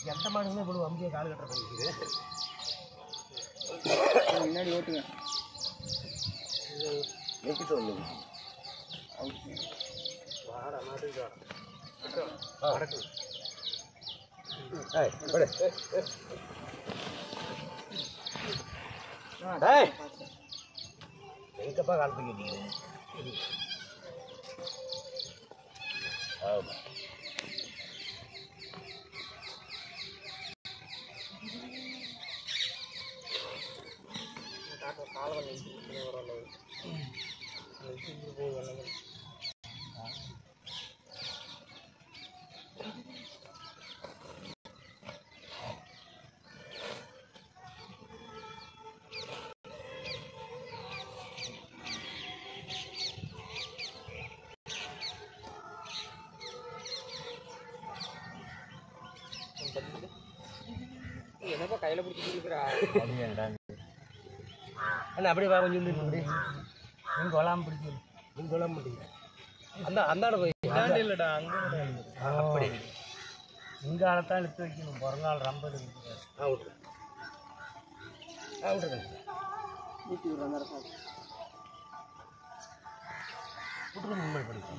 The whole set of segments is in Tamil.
எந்த மாடுமே இவ்வளவு அம்பியை கால் கட்டுற பண்ணிக்குது முன்னாடி ஓட்டுங்க நெக்கிட்டு வந்து வாடா மாட்டுக்கு வாடா வடக்கு ஏய் படு டேய் எங்கப்பா கால் பண்ணி வைக்கிறீங்க ஆமா என்னப்பா கையில பிடிச்சி இருக்கிறா அண்ணா அப்படியே வா கொஞ்சம் நின்று அப்படி நீங்க கொலாம பிடிச்சி நீங்க கொலாம மாட்டீங்க அந்த அந்தாட போய் இல்லடா அங்க அப்படி இந்த ஆளத்தான் இழுத்து வைக்கணும் பிறந்தாள் ரொம்ப இருக்குது ஆ விட்டுரு ஆ விட்டுருங்க ஊற்றி விடுற விட்டுரு முன்னாடி படிக்கும்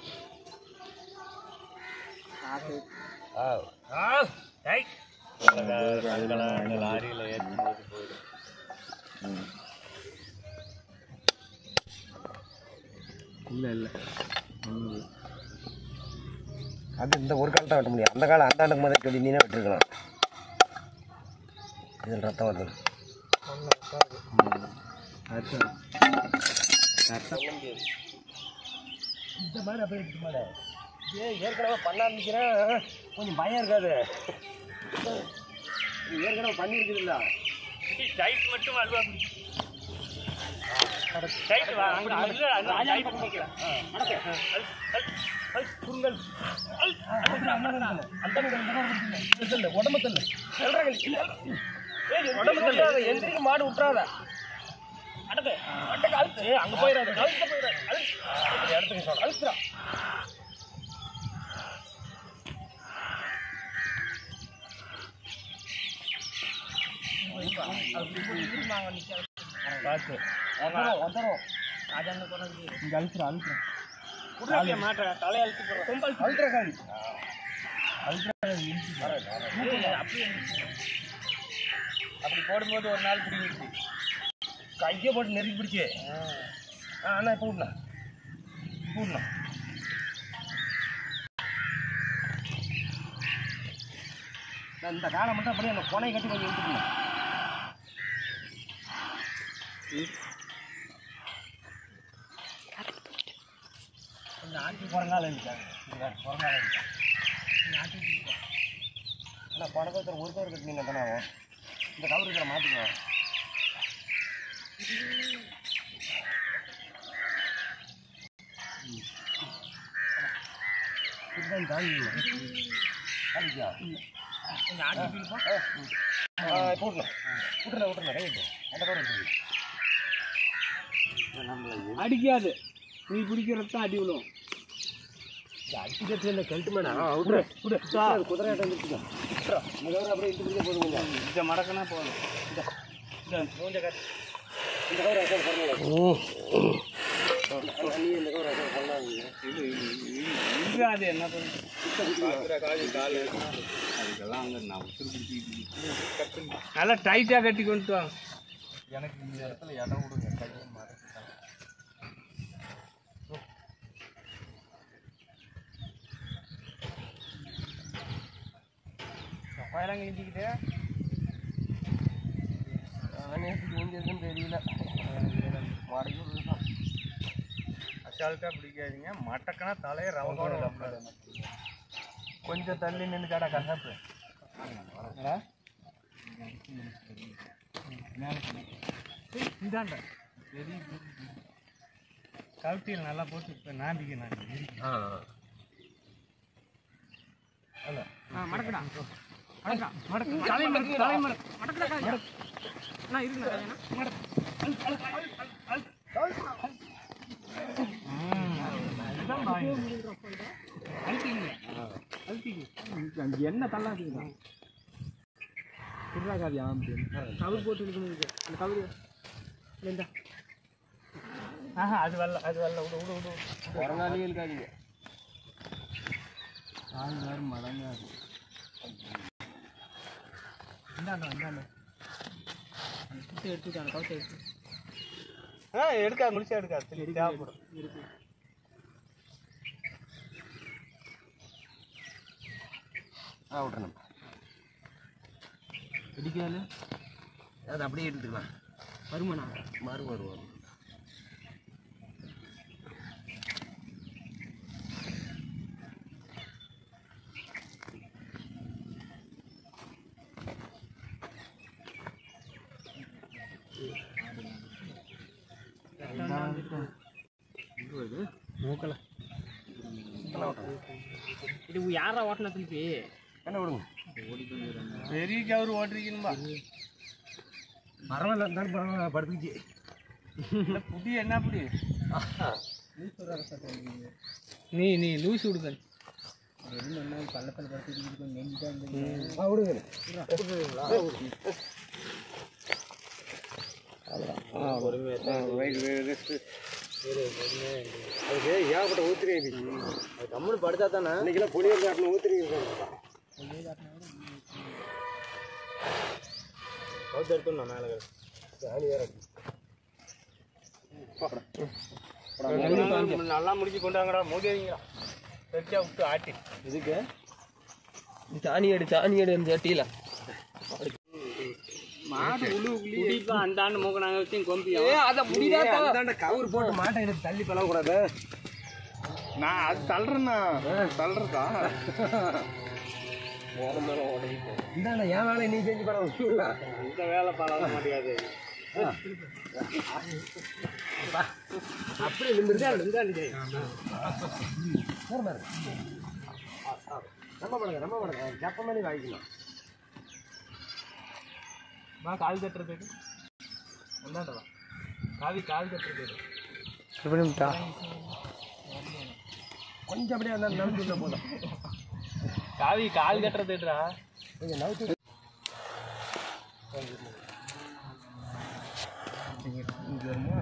ஆசை ஆ ஆ டேய் லாரியில் ஏற்றும்போது போயிடும் இல்லை இல்லை அது இந்த ஒரு காலத்தை வெட்ட முடியும் அந்த காலம் அந்த ஆண்டுக்கு மாதிரி சொல்லி நீனே வெட்டிருக்கலாம் இதில் ரத்தம் வருது இந்த மாதிரி அப்படியே இருக்கு மேலே ஏ ஏற்கனவே பண்ண ஆரம்பிக்கிறேன் கொஞ்சம் பயம் இருக்காது இது ஏற்கனவே பண்ணியிருக்குதுல்ல டைட் மட்டும் அல்வா டைட் வா அங்க இல்ல அந்த டைட் பண்ணிக்கலாம் குறுங்கல் உடம்பு தள்ளு உடம்பு தள்ளு எந்திரிக்க மாடு விட்டுறாத அடக்கு அடக்கு அழுத்து ஏய், அங்க போயிடாது அழுத்த போயிடாது அழுத்து இடத்துக்கு சொல்ல அழுத்துறா பார்த்து வந்துடும் வந்துடும் இங்கே அழுத்துறா அழுத்துறா உடனே மாட்ட தலை அழுத்தி போறோம் அழுத்துறா காடி அப்படி போடும்போது ஒரு நாள் பிடிங்கிச்சு கையை போட்டு நெருக்கி பிடிச்சி ஆ அண்ணா இப்போ விடலாம் இப்போ விடலாம் நான் இந்த காலை மட்டும் அப்படியே அந்த கொனை கட்டி கொஞ்சம் இழுத்துக்கணும் கொஞ்சம் ஆட்டி பிறங்கால இருக்காங்க பிறங்கால இருக்காங்க ஆனால் படத்தில் ஒரு கவர் கட்டினீங்க தானே ஆகும் இந்த கவர் இருக்கிற மாற்றிக்குவோம் இதுதான் தாங்கி அடிக்கா போட்டணும் விட்டுறேன் விட்டுறேன் ரைட்டு அந்த கவர் எடுத்து அடிக்காது நீ பிடிக்கிறது தான் அடி விழும் அடிக்கிறது இல்லை கழட்டு மேடம் விட்டுரு விடு விடு குதிரை ஆட்டம் வந்துருச்சுக்கோ விட்டுறா இந்த கவர் அப்படியே இட்டு பிடிக்க போதும் கொஞ்சம் இதை மடக்கினா போதும் இந்த மூஞ்ச காட்டு இந்த கவர் அசல் பண்ணல நீ இந்த கவர் அசல் பண்ணாதீங்க இது இது அது என்ன பண்ணுது அதுக்கெல்லாம் அங்கே நான் உசுறு பிடிச்சிக்கிட்டு நல்லா டைட்டாக கட்டி கொண்டு வாங்க எனக்கு இந்த இடத்துல இடம் விடுங்க கையை மறந்துட்டேன். பயிரம் கிழிஞ்சிக்கிட்டு நேற்றுக்கு எங்கே இருக்குன்னு தெரியல மடக்கி விட்டுட்டான் அசால்ட்டாக பிடிக்காதீங்க மட்டக்கனா தலையை ரவகோட கொஞ்சம் தள்ளி நின்று கடை கசப்பு இந்தாண்ட கவுத்தியில் நல்லா போட்டு இப்போ நாம்பிக்க நான் ஆ மடக்கடா மடக்கடா மடக்கு தலை மடக்கு தலை மடக்கு மடக்கடா மடக்கு நான் இருக்குண்ணா என்ன தள்ளாதுங்க குர்ரா காவியா கவர் போட்டு இருக்கணும் அந்த கவர் இல்லைண்டா ஆஹா அது வரல அது வரல விடு விடு விடு பிறந்தாலே இருக்காதீங்க ஆள் வேறு மடங்காது இந்தாண்ணா இந்தாண்ணா அந்த குட்டை எடுத்துட்டாங்க கவுத்தை எடுத்து ஆ எடுக்கா முடிச்சா எடுக்கா திருப்பி தேவைப்படும் இருக்கு ஆ விட்றேன் இடிக்காது அது அப்படியே எடுத்துக்கலாம் வருமாண்ணா மறு வருவோம் மூக்கல இது யாரா ஓட்டினா திருப்பி என்ன விடுங்க பெரிய கவர் ஓட்டிருக்கணும்பா பரவாயில்ல இருந்தாலும் பரவாயில்ல படுத்துக்கிச்சு புடி என்ன புடி நீ நீ லூஸ் விடுதல் பள்ளத்தில் படுத்துக்கிட்டு ஆ விடுங்க அதுக்கு ஏகப்பட்ட ஊத்துறீங்க அது கம்முன்னு படுத்தா தானே இன்னைக்கெல்லாம் புளியர் காட்டணும் ஊத்துறீங்க கவுத்து எடுத்துடணும் மேலே ஜாலி வேற நல்லா முடிச்சு கொண்டாங்கடா மோதிங்களா வெட்டியா விட்டு ஆட்டி இதுக்கு சாணி எடு சாணி எடு அந்த சட்டியில் மாடு உழு குடிப்பா அந்த ஆண்டு மூக்க நாங்கள் வச்சு கொம்பியா அதை முடியாத கவர் போட்டு மாட்டை எடுத்து தள்ளி பழகக்கூடாது நான் அது தள்ளுறேண்ணா தள்ளுறதா இந்தாண்ட என் வேலை நீ செஞ்சு பழக இந்த வேலை பழக மாட்டேங்குது அப்படி நிமிர்ந்து நம்ம படுங்க நம்ம படுங்க ஜப்ப மாதிரி வாங்கிக்கலாம் வா கால் தட்டுறதுக்கு வந்தாண்டவா காவி கால் தட்டுறது கொஞ்சம் அப்படியே அந்த நம்பிக்கை போதும் காவி கால் கட்டுறதுடா கொஞ்சம் நவுத்து இங்க வருமா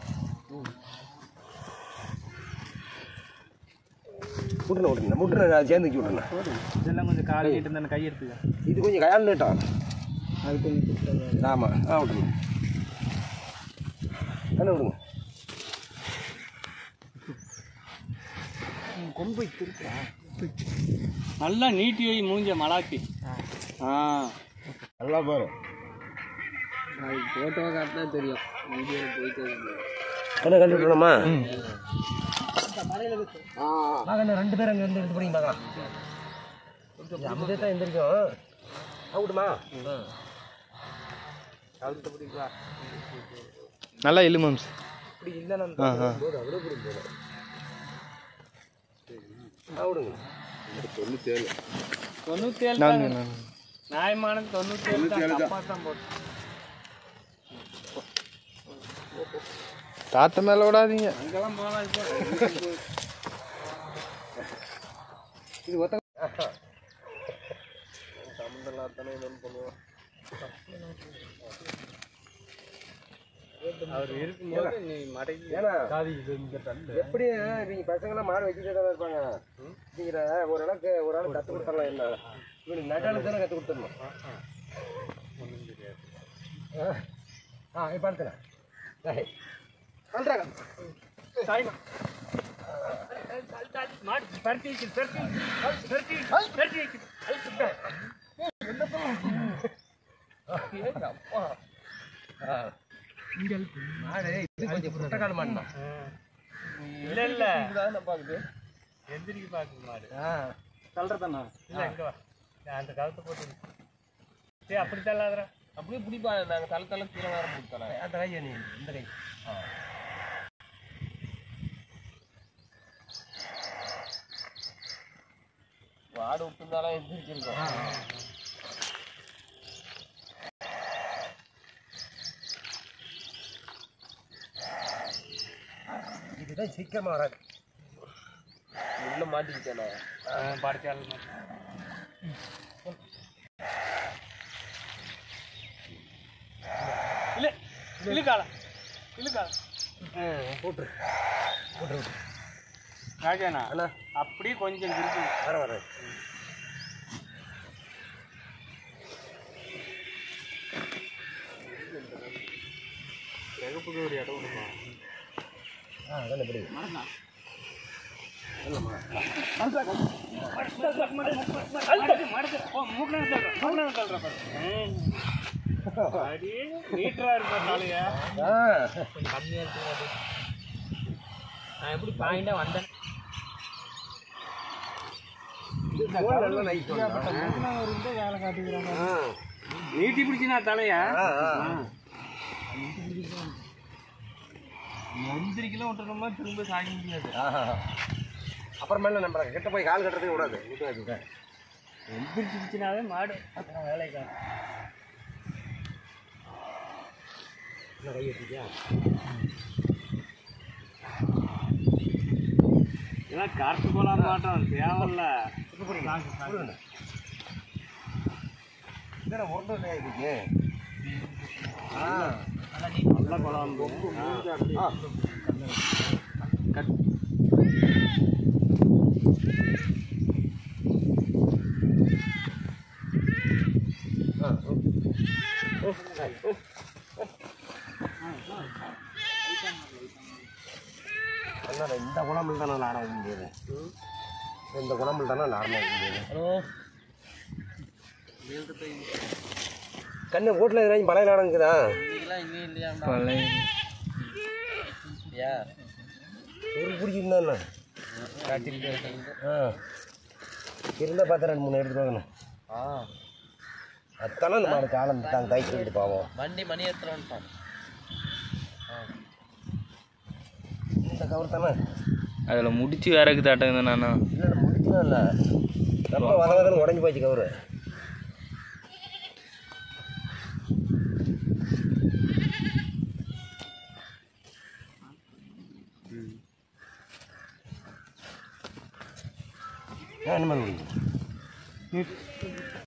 விட்டுறேன் விட்டுறேன் விட்டுறேன் நான் சேர்ந்துச்சு விட்டுறேன் இதெல்லாம் கொஞ்சம் கால் நீட்டு இருந்தா கை எடுத்துக்க இது கொஞ்சம் கையால் நீட்டம் அது கொஞ்சம் ஆமாம் ஆ விட்டுருங்க கண்ணு விடுங்க கொம்பு திருப்பா நல்லா நீட்டி வை மூஞ்ச மலாத்தி ஆ நல்லா பாரு அது ஃபோட்டோ காட்டினா தெரியும் வீடியோவில் போயிட்டு கண்ணை கண்டு விட்டுணுமா மகன் ரெண்டு பேரும் அங்கே இருந்து எடுத்து போறீங்க மகன் அப்படியே தான் எந்திரிக்கும் அவுட்டுமா நல்லா இல்லு மாம்ஸ் இப்படி இல்லைன்னா போது அப்படியே இப்படி போதும் அவுடுங்க தொண்ணூத்தேழு தொண்ணூற்றி ஏழு நியாயமான தொண்ணூற்றி ஏழு தான் தப்பா தான் போட்டு தாத்த மேல விடாதீங்க அங்கெல்லாம் போகலாம் இப்போ இது ஒத்த சம்மந்தம் தானே என்னன்னு பண்ணுவோம் அவர் இருக்கும்போது நீ மடக்கி ஏன்னா காவி இது இந்த தள்ளு எப்படி இவங்க பசங்களாம் மாடு வச்சுட்டே தான் இருப்பாங்க அப்படிங்கிற ஒரு அளவுக்கு ஒரு ஆள் கற்றுக் கொடுத்துடலாம் என்ன இவனுக்கு நட்டாளுக்கு தானே கற்றுக் கொடுத்துடணும் ஆ. ஆ இப்போ அடுத்துறேன் பண்ணுறாங்க மாடு பரட்டி வைக்குது, பரட்டி வைக்குது, பரட்டி வைக்குது, பரட்டி வைக்குது. அழுத்துட்டா. மாடு இது கொஞ்சம் புட்டக்கால் மாடுனா இல்ல இல்ல நான் பார்க்குது எந்திரிக்கு பாக்கு மாடு ஆ தள்ளுறதாண்ணா இல்ல இங்க வா நான் அந்த கழுத்தை போட்டு சரி அப்படி தள்ளாதரா அப்படியே பிடிப்பா நாங்கள் தலை தலை கீழே வேற பிடித்தலாம் அந்த கையை நீ இந்த கை வாடு விட்டுருந்தாலும் எந்திரிச்சிருக்கோம் இதுதான் சீக்கிரமா வராது உள்ள மாட்டிக்கிட்டேன் படுத்தாள் இழுக்கால இழுக்கால போட்டுரு போட்டுரு விட்டு ராஜாண்ணா அண்ணா அப்படியே கொஞ்சம் இருக்கு வர வர சிகப்புக்கு ஒரு இடம் விடுமா ஆ அதான் எப்படி மீட்டரா இருப்பா தலையா ஆ நான் எப்படி பாயிண்டா வந்தேன் வேலை காட்டுக்கிறாங்க நீட்டி பிடிச்சினா தலையா எந்திரிக்கலாம் விட்டுறோமா திரும்ப சாய முடியாது அப்புறமேல நம்ம கிட்ட போய் கால் கட்டுறதே கூடாது விட்டு எந்திரிச்சு பிடிச்சினாவே மாடு வேலைக்கா கை வச்சுக்கியா இதெல்லாம் கரெக்ட் போலாம் மாட்டோம் தேவையில்ல இதில் உருண்டை இருக்கு ஆ நல்ல குழம்பு ஆ கட் ஆ என்னடா இந்த குழம்புல தானே நான் ஆட முடியாது இந்த குழம்புல தானே நான் ஆட முடியாது ஹலோ கண்ணு வீட்டில் எதுவும் பழைய நாடங்குதா பழைய ஒரு பிடிச்சிருந்தா ஆ இருந்தால் பார்த்தா ரெண்டு மூணு எடுத்துட்டு வாங்கண்ணே அத்தானே இந்த மாதிரி காலம் தாங்க கை தூக்கிட்டு பாவம் வண்டி மணி எடுத்துட்டு இந்த கவர் தானே அதில் முடிச்சு வேற தாட்டங்க நானா இல்லை முடிச்சுதான் இல்லை ரொம்ப வத வதன்னு உடஞ்சி போச்சு கவர் ஏன் என்ன மாதிரி முடியும்